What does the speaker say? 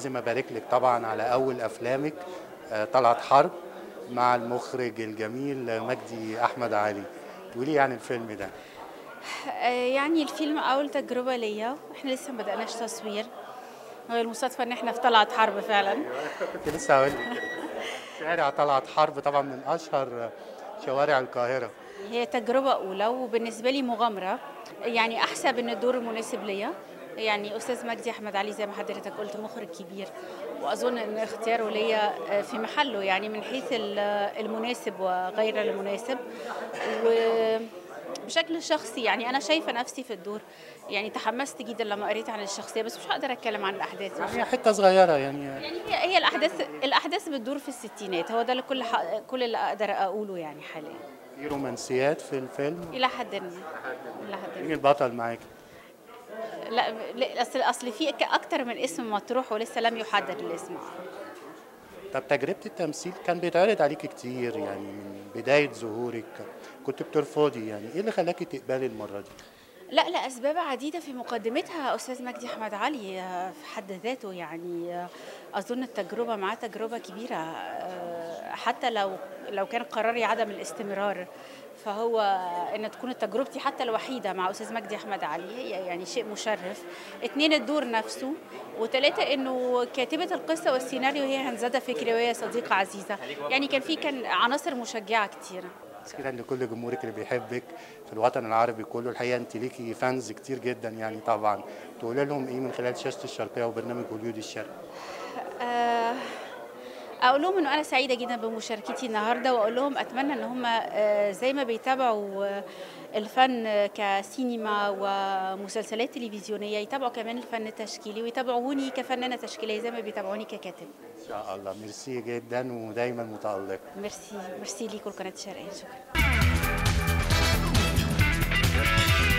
لازم ابارك لك طبعا على اول افلامك آه، طلعت حرب مع المخرج الجميل مجدي احمد علي تقولي عن الفيلم ده آه، يعني الفيلم أول تجربة ليا احنا لسه ما بدأناش تصوير هو المصادفة إن احنا في طلعت حرب فعلا كنت لسه هقول لك كده. شارع طلعت حرب طبعا من اشهر شوارع القاهره هي تجربة أولى وبالنسبة لي مغامرة يعني أحسب إن الدور المناسب ليا يعني أستاذ مجدي أحمد علي زي ما حضرتك قلت مخرج كبير وأظن إن اختياره ليا آه، في محله يعني من حيث ال- المناسب وغير المناسب وبشكل شخصي يعني أنا شايفة نفسي في الدور يعني تحمست جدا لما قريت عن الشخصية بس مش هقدر أتكلم عن الأحداث يعني حته صغيره يعني يعني هي هي الأحداث الأحداث بتدور في الستينات هو ده اللي كل ح- كل اللي أقدر أقوله يعني حاليا في رومانسيات في الفيلم إلى حد ما إلى حد ما مين البطل معاك لا لا، اصل اصل في ك- اكتر من اسم مطروح ولسه لم يحدد الاسم طب تجربه التمثيل كان بيتعرض عليك كتير يعني من بدايه ظهورك كنت بترفضي يعني ايه اللي خلاكي تقبلي المره دي لا لا اسباب عديده في مقدمتها استاذ مجدي احمد علي آه، في حد ذاته يعني آه، اظن التجربه معاه تجربه كبيره آه، حتى لو لو كان قراري عدم الاستمرار فهو ان تكون تجربتي حتى الوحيده مع استاذ مجدي احمد علي هي يعني شيء مشرف اتنين الدور نفسه وثلاثه انه كاتبه القصه والسيناريو هي هنزاده فكري وهي صديقه عزيزه يعني كان في كان عناصر مشجعه كتيره كده لكل جمهورك اللي بيحبك في الوطن العربي كله الحقيقه انت ليكي فانز كتير جدا يعني طبعا تقول لهم ايه من خلال شاشه الشرقيه وبرنامج هوليود الشرق آه، اقول لهم انه انا سعيده جدا بمشاركتي النهارده واقول لهم اتمنى ان هم آه، زي ما بيتابعوا آه، الفن كسينما ومسلسلات تلفزيونيه يتابعوا كمان الفن التشكيلي ويتابعوني كفنانه تشكيليه زي ما بيتابعوني ككاتب ان شاء الله ميرسي جدا ودايما متالق ميرسي ميرسي ليكم قناه الشرقيه شكرا